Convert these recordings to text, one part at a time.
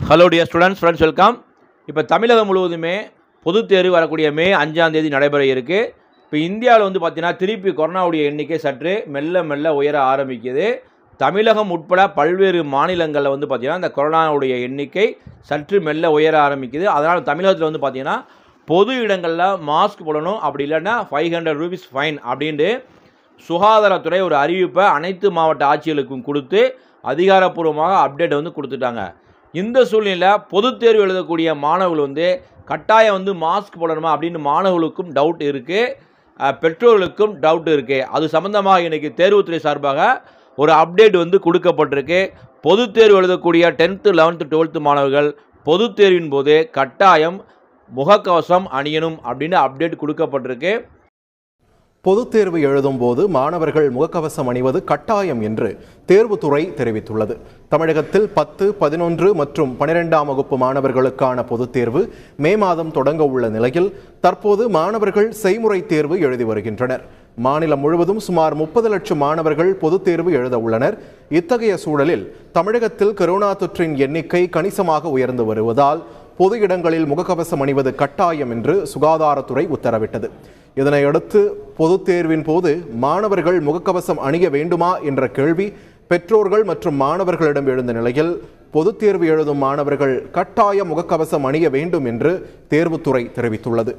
hello dear students friends welcome இப்போ தமிழகம் முழுவதுமே பொதுத் தேர்வு வரக்கூடிய மே அஞ்சாம் தேதி நடைபெற இருக்குது இப்போ இந்தியாவில் வந்து பார்த்தீங்கன்னா திருப்பி கொரோனாவுடைய எண்ணிக்கை சற்று மெல்ல மெல்ல உயர ஆரம்பிக்குது தமிழகம் உட்பட பல்வேறு மாநிலங்களில் வந்து பார்த்திங்கன்னா இந்த கொரோனாவுடைய எண்ணிக்கை சற்று மெல்ல உயர ஆரம்பிக்குது அதனால் தமிழகத்தில் வந்து பார்த்திங்கன்னா பொது இடங்களில் மாஸ்க் போடணும் அப்படி இல்லைன்னா ஃபைவ் ஹண்ட்ரட் ருபீஸ் ஃபைன் அப்படின்ட்டு சுகாதாரத்துறை ஒரு அறிவிப்பை அனைத்து மாவட்ட ஆட்சிகளுக்கும் கொடுத்து அதிகாரப்பூர்வமாக அப்டேட் வந்து கொடுத்துட்டாங்க இந்த சூழ்நிலையில் பொதுத் தேர்வு எழுதக்கூடிய மாணவர்கள் வந்து கட்டாயம் வந்து மாஸ்க் போடணுமா அப்படின்னு மாணவர்களுக்கும் டவுட் இருக்குது பெற்றோர்களுக்கும் டவுட் இருக்குது அது சம்மந்தமாக இன்றைக்கி தேர்வுத்துறை சார்பாக ஒரு அப்டேட் வந்து கொடுக்கப்பட்டிருக்கு பொதுத் தேர்வு எழுதக்கூடிய டென்த்து லெவன்த்து டுவெல்த்து மாணவர்கள் பொதுத் தேர்வின் போது கட்டாயம் முகக்கவசம் அணியணும் அப்படின்னு அப்டேட் கொடுக்கப்பட்டிருக்கு பொதுத் தேர்வு எழுதும் போது மாணவர்கள் முகக்கவசம் அணிவது கட்டாயம் என்று தேர்வுத்துறை தெரிவித்துள்ளது தமிழகத்தில் பத்து பதினொன்று மற்றும் பனிரெண்டாம் வகுப்பு மாணவர்களுக்கான பொதுத் தேர்வு மே மாதம் தொடங்க உள்ள நிலையில் தற்போது மாணவர்கள் செய்முறை தேர்வு எழுதி வருகின்றனர் மாநிலம் முழுவதும் சுமார் முப்பது லட்சம் மாணவர்கள் பொதுத் தேர்வு எழுத உள்ளனர் இத்தகைய சூழலில் தமிழகத்தில் கொரோனா தொற்றின் எண்ணிக்கை கணிசமாக உயர்ந்து வருவதால் பொது இடங்களில் முகக்கவசம் அணிவது கட்டாயம் என்று சுகாதாரத்துறை உத்தரவிட்டது இதனையடுத்து பொதுத் தேர்வின் போது மாணவர்கள் முகக்கவசம் அணிய வேண்டுமா என்ற கேள்வி பெற்றோர்கள் மற்றும் மாணவர்களிடம் எழுந்த நிலையில் பொதுத் தேர்வு எழுதும் மாணவர்கள் கட்டாய முகக்கவசம் அணிய வேண்டும் என்று தேர்வுத்துறை தெரிவித்துள்ளது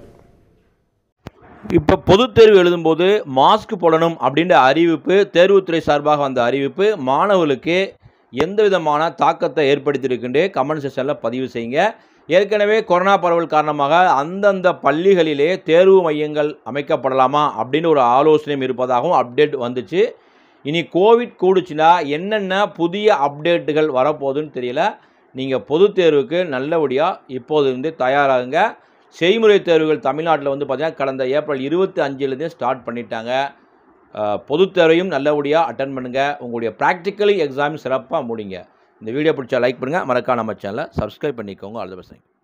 இப்போ பொதுத் தேர்வு எழுதும்போது மாஸ்க் போடணும் அப்படின்ற அறிவிப்பு தேர்வுத்துறை சார்பாக வந்த அறிவிப்பு மாணவர்களுக்கு எந்த விதமான தாக்கத்தை ஏற்படுத்தியிருக்குன்னு கமெண்ட் செக்ஷனில் பதிவு செய்யுங்க ஏற்கனவே கொரோனா பரவல் காரணமாக அந்தந்த பள்ளிகளிலே தேர்வு மையங்கள் அமைக்கப்படலாமா அப்படின்னு ஒரு ஆலோசனையும் இருப்பதாகவும் அப்டேட் வந்துச்சு இனி கோவிட் கூடுச்சுன்னா என்னென்ன புதிய அப்டேட்டுகள் வரப்போகுதுன்னு தெரியல நீங்கள் பொதுத் தேர்வுக்கு நல்லபடியாக இப்போதிருந்து தயாராகுங்க செய்முறை தேர்வுகள் தமிழ்நாட்டில் வந்து பார்த்திங்கன்னா கடந்த ஏப்ரல் இருபத்தி அஞ்சுலேருந்தே ஸ்டார்ட் பண்ணிட்டாங்க பொதுத் தேர்வையும் நல்லபடியாக அட்டன் பண்ணுங்கள் உங்களுடைய ப்ராக்டிக்கலி எக்ஸாம் சிறப்பாக முடிங்க இந்த வீடியோ பிடிச்சா லைக் பண்ணுங்கள் மறக்காம நம்ம சேனலை சப்ஸ்கிரைப் பண்ணிக்கோங்க ஆல் தி பெஸ்ட்